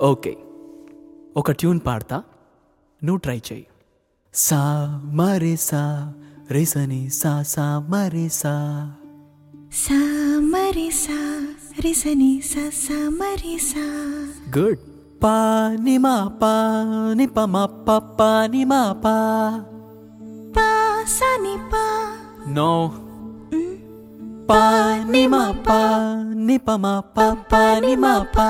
okay ఒక tune పాడతా నువ్వు ట్రై చేయి సా మరే సా రేసని సా సా మరే సా సా మరి సా రిసని సా సా మరి సా గుడ్ పా ని మా పా ని ప మా ప పా ని మా పా పా సా ని పా నో పా ని మా పా ని ప మా ప పా ని మా పా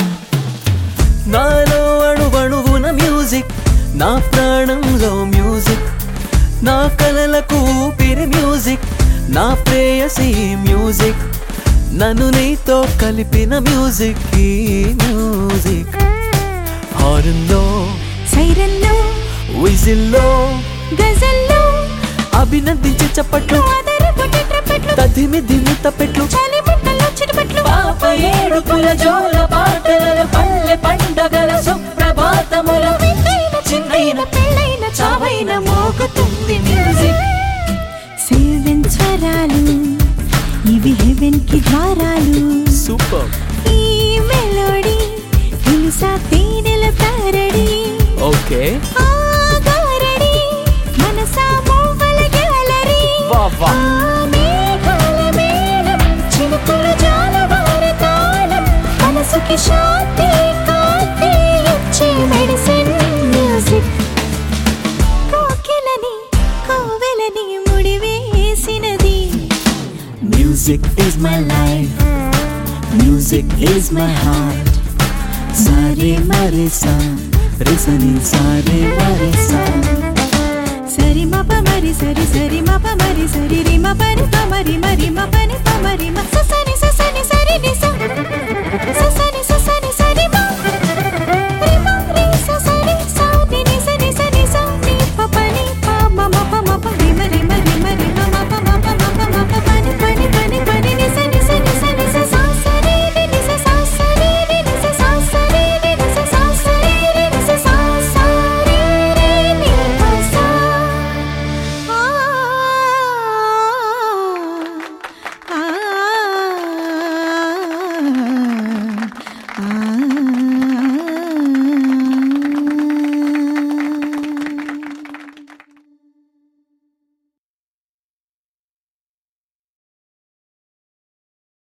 నాలో అణువణువున మ్యూజిక్ నా ప్రాణంలో మ్యూజిక్ నా కలలకు ఊపిరి మ్యూజిక్ నా ప్రేయసి మ్యూజిక్ నన్ను నీతో కలిపిన మ్యూజిక్ ఈ మ్యూజిక్ హార్న్లో సైరన్లో విజిల్లో గజల్లో అభినందించే చప్పట్లు ఆదర కొట్టే ట్రపెట్లు తదిమి దిమి తప్పెట్లు చలి బుట్టలో చిరుపట్లు పాప ఏడుపుల జోల పాటల పల్లె పండగల సుప్రభాతముల వింతైన చిన్నైన పెళ్ళైన చావైన మోగుతుంది మ్యూజిక్ సెవెన్ స్వరాలు ఇవి హెవెన్ కి ద్వారాలు సూపర్ ఈ మెలోడీ తెలుసా తేనెల తారడి ఓకే ఆ గారడి మనసా మూవల గ్యాలరీ వా వా ఆ మేఘాల మేఘం చినుకుల జాలవార తాళం మనసుకి శాంతి కాంతి ఇచ్చే మెడిసిన్ మ్యూజిక్ కోకిలని కోవెలని ముడివేసినది music is my life music is my heart సారే మరే సా రిసని సారే మరే సా సరి మప మరి సరి సరి మప మరి సరి రి మ పరి ప మరి మరి మ పని ప మరి మ